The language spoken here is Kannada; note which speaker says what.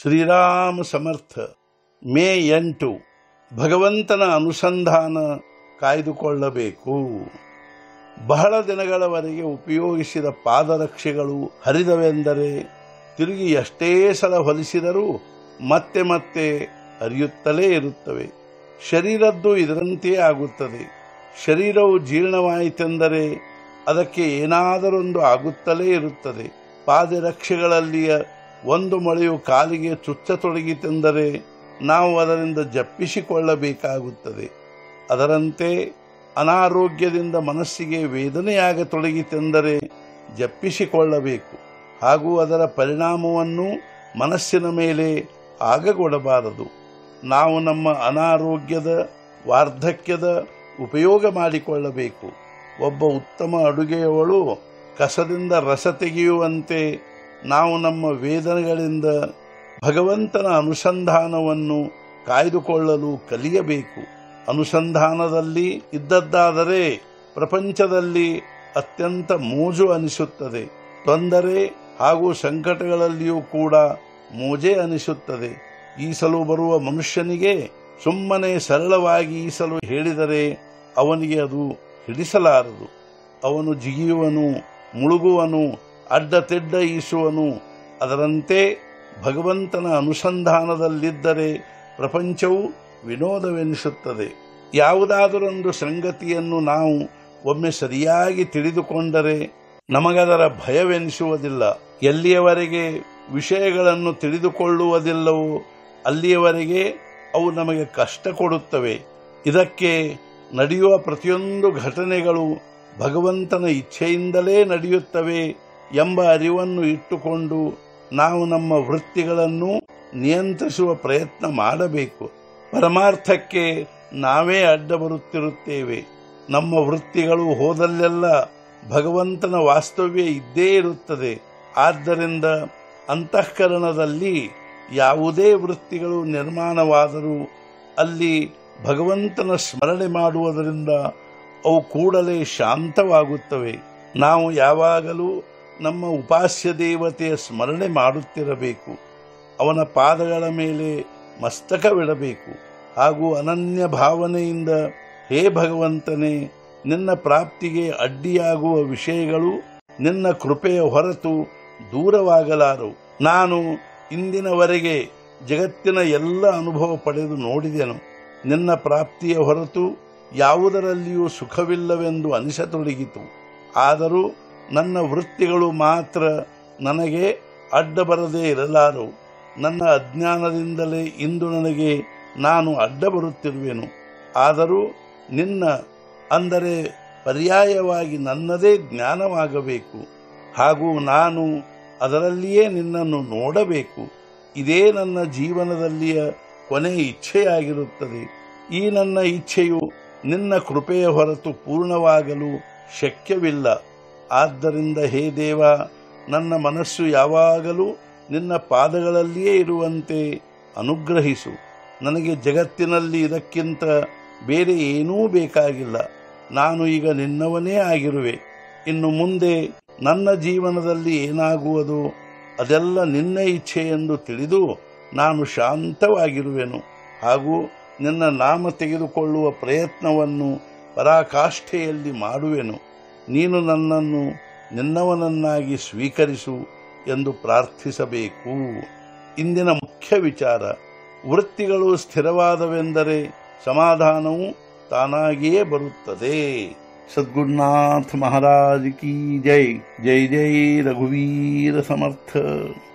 Speaker 1: ಶ್ರೀರಾಮ ಸಮರ್ಥ ಮೇ ಎಂಟು ಭಗವಂತನ ಅನುಸಂಧಾನ ಕಾಯ್ದುಕೊಳ್ಳಬೇಕು ಬಹಳ ದಿನಗಳವರೆಗೆ ಉಪಯೋಗಿಸಿದ ಪಾದರಕ್ಷೆಗಳು ಹರಿದವೆಂದರೆ ತಿರುಗಿ ಎಷ್ಟೇ ಸಲ ಹೊಲಿಸಿದರೂ ಮತ್ತೆ ಮತ್ತೆ ಹರಿಯುತ್ತಲೇ ಇರುತ್ತವೆ ಶರೀರದ್ದು ಇದರಂತೆಯೇ ಆಗುತ್ತದೆ ಶರೀರವು ಜೀರ್ಣವಾಯಿತೆಂದರೆ ಅದಕ್ಕೆ ಏನಾದರೊಂದು ಆಗುತ್ತಲೇ ಇರುತ್ತದೆ ಪಾದರಕ್ಷೆಗಳಲ್ಲಿಯ ಒಂದು ಮೊಳೆಯು ಕಾಲಿಗೆ ಚುಚ್ಚತೊಡಗಿತೆಂದರೆ ನಾವು ಅದರಿಂದ ಜಪ್ಪಿಸಿಕೊಳ್ಳಬೇಕಾಗುತ್ತದೆ ಅದರಂತೆ ಅನಾರೋಗ್ಯದಿಂದ ಮನಸ್ಸಿಗೆ ವೇದನೆಯಾಗತೊಡಗಿತೆಂದರೆ ಜಪ್ಪಿಸಿಕೊಳ್ಳಬೇಕು ಹಾಗೂ ಅದರ ಪರಿಣಾಮವನ್ನು ಮನಸ್ಸಿನ ಮೇಲೆ ಆಗಗೊಡಬಾರದು ನಾವು ನಮ್ಮ ಅನಾರೋಗ್ಯದ ವಾರ್ಧಕ್ಯದ ಉಪಯೋಗ ಮಾಡಿಕೊಳ್ಳಬೇಕು ಒಬ್ಬ ಉತ್ತಮ ಅಡುಗೆಯವಳು ಕಸದಿಂದ ರಸ ತೆಗೆಯುವಂತೆ ನಾವು ನಮ್ಮ ವೇದನೆಗಳಿಂದ ಭಗವಂತನ ಅನುಸಂಧಾನವನ್ನು ಕಾಯ್ದುಕೊಳ್ಳಲು ಕಲಿಯಬೇಕು ಅನುಸಂಧಾನದಲ್ಲಿ ಇದ್ದದ್ದಾದರೆ ಪ್ರಪಂಚದಲ್ಲಿ ಅತ್ಯಂತ ಮೋಜು ಅನಿಸುತ್ತದೆ ತೊಂದರೆ ಹಾಗೂ ಸಂಕಟಗಳಲ್ಲಿಯೂ ಕೂಡ ಮೋಜೆ ಅನಿಸುತ್ತದೆ ಈಸಲು ಬರುವ ಮನುಷ್ಯನಿಗೆ ಸುಮ್ಮನೆ ಸರಳವಾಗಿ ಈಸಲು ಹೇಳಿದರೆ ಅವನಿಗೆ ಅದು ಹಿಡಿಸಲಾರದು ಅವನು ಜಿಗಿಯುವನು ಮುಳುಗುವನು ಅಡ್ಡತೆಡ್ಡ ಈಸುವನು ಅದರಂತೆ ಭಗವಂತನ ಅನುಸಂಧಾನದಲ್ಲಿದ್ದರೆ ಪ್ರಪಂಚವು ವಿನೋದವೆನಿಸುತ್ತದೆ ಯಾವುದಾದರೊಂದು ಸಂಗತಿಯನ್ನು ನಾವು ಒಮ್ಮೆ ಸರಿಯಾಗಿ ತಿಳಿದುಕೊಂಡರೆ ನಮಗದರ ಭಯವೆನಿಸುವುದಿಲ್ಲ ಎಲ್ಲಿಯವರೆಗೆ ವಿಷಯಗಳನ್ನು ತಿಳಿದುಕೊಳ್ಳುವುದಿಲ್ಲವೋ ಅಲ್ಲಿಯವರೆಗೆ ಅವು ನಮಗೆ ಕಷ್ಟ ಕೊಡುತ್ತವೆ ಇದಕ್ಕೆ ನಡೆಯುವ ಪ್ರತಿಯೊಂದು ಘಟನೆಗಳು ಭಗವಂತನ ಇಚ್ಛೆಯಿಂದಲೇ ನಡೆಯುತ್ತವೆ ಎಂಬ ಅರಿವನ್ನು ಇಟ್ಟುಕೊಂಡು ನಾವು ನಮ್ಮ ವೃತ್ತಿಗಳನ್ನು ನಿಯಂತ್ರಿಸುವ ಪ್ರಯತ್ನ ಮಾಡಬೇಕು ಪರಮಾರ್ಥಕ್ಕೆ ನಾವೇ ಅಡ್ಡ ಬರುತ್ತಿರುತ್ತೇವೆ ನಮ್ಮ ವೃತ್ತಿಗಳು ಹೋದಲ್ಲೆಲ್ಲ ಭಗವಂತನ ವಾಸ್ತವ್ಯ ಇದ್ದೇ ಇರುತ್ತದೆ ಆದ್ದರಿಂದ ಅಂತಃಕರಣದಲ್ಲಿ ಯಾವುದೇ ವೃತ್ತಿಗಳು ನಿರ್ಮಾಣವಾದರೂ ಅಲ್ಲಿ ಭಗವಂತನ ಸ್ಮರಣೆ ಮಾಡುವುದರಿಂದ ಅವು ಕೂಡಲೇ ಶಾಂತವಾಗುತ್ತವೆ ನಾವು ಯಾವಾಗಲೂ ನಮ್ಮ ಉಪಾಸ್ಯ ದೇವತೆಯ ಸ್ಮರಣೆ ಮಾಡುತ್ತಿರಬೇಕು ಅವನ ಪಾದಗಳ ಮೇಲೆ ಮಸ್ತಕವಿಡಬೇಕು ಹಾಗೂ ಅನನ್ಯ ಭಾವನೆಯಿಂದ ಹೇ ಭಗವಂತನೇ ನಿನ್ನ ಪ್ರಾಪ್ತಿಗೆ ಅಡ್ಡಿಯಾಗುವ ವಿಷಯಗಳು ನಿನ್ನ ಕೃಪೆಯ ಹೊರತು ದೂರವಾಗಲಾರು ನಾನು ಇಂದಿನವರೆಗೆ ಜಗತ್ತಿನ ಎಲ್ಲ ಅನುಭವ ಪಡೆದು ನೋಡಿದೆನು ನಿನ್ನ ಪ್ರಾಪ್ತಿಯ ಹೊರತು ಯಾವುದರಲ್ಲಿಯೂ ಸುಖವಿಲ್ಲವೆಂದು ಅನಿಸತೊಡಗಿತು ಆದರೂ ನನ್ನ ವೃತ್ತಿಗಳು ಮಾತ್ರ ನನಗೆ ಅಡ್ಡ ಬರದೇ ಇರಲಾರು ನನ್ನ ಅಜ್ಞಾನದಿಂದಲೇ ಇಂದು ನನಗೆ ನಾನು ಅಡ್ಡ ಬರುತ್ತಿರುವೆನು ಆದರೂ ನಿನ್ನ ಅಂದರೆ ಪರ್ಯಾಯವಾಗಿ ನನ್ನದೇ ಜ್ಞಾನವಾಗಬೇಕು ಹಾಗೂ ನಾನು ಅದರಲ್ಲಿಯೇ ನಿನ್ನನ್ನು ನೋಡಬೇಕು ಇದೇ ನನ್ನ ಜೀವನದಲ್ಲಿಯ ಕೊನೆ ಇಚ್ಛೆಯಾಗಿರುತ್ತದೆ ಈ ನನ್ನ ಇಚ್ಛೆಯು ನಿನ್ನ ಕೃಪೆಯ ಹೊರತು ಪೂರ್ಣವಾಗಲು ಶಕ್ಯವಿಲ್ಲ ಆದ್ದರಿಂದ ಹೇ ದೇವ ನನ್ನ ಮನಸ್ಸು ಯಾವಾಗಲೂ ನಿನ್ನ ಪಾದಗಳಲ್ಲಿಯೇ ಇರುವಂತೆ ಅನುಗ್ರಹಿಸು ನನಗೆ ಜಗತ್ತಿನಲ್ಲಿ ಇದಕ್ಕಿಂತ ಬೇರೆ ಏನೂ ಬೇಕಾಗಿಲ್ಲ ನಾನು ಈಗ ನಿನ್ನವನೇ ಆಗಿರುವೆ ಇನ್ನು ಮುಂದೆ ನನ್ನ ಜೀವನದಲ್ಲಿ ಏನಾಗುವುದು ಅದೆಲ್ಲ ನಿನ್ನ ಇಚ್ಛೆ ಎಂದು ತಿಳಿದು ನಾನು ಶಾಂತವಾಗಿರುವೆನು ಹಾಗೂ ನಿನ್ನ ನಾಮ ತೆಗೆದುಕೊಳ್ಳುವ ಪ್ರಯತ್ನವನ್ನು ಪರಾಕಾಷ್ಠೆಯಲ್ಲಿ ಮಾಡುವೆನು ನೀನು ನನ್ನನ್ನು ನಿನ್ನವನನ್ನಾಗಿ ಸ್ವೀಕರಿಸು ಎಂದು ಪ್ರಾರ್ಥಿಸಬೇಕು ಇಂದಿನ ಮುಖ್ಯ ವಿಚಾರ ವೃತ್ತಿಗಳು ಸ್ಥಿರವಾದವೆಂದರೆ ಸಮಾಧಾನವು ತಾನಾಗಿಯೇ ಬರುತ್ತದೆ ಸದ್ಗುರುನಾಥ ಮಹಾರಾಜ್ ಕಿ ಜೈ ಜೈ ಜೈ ರಘುವೀರ ಸಮರ್ಥ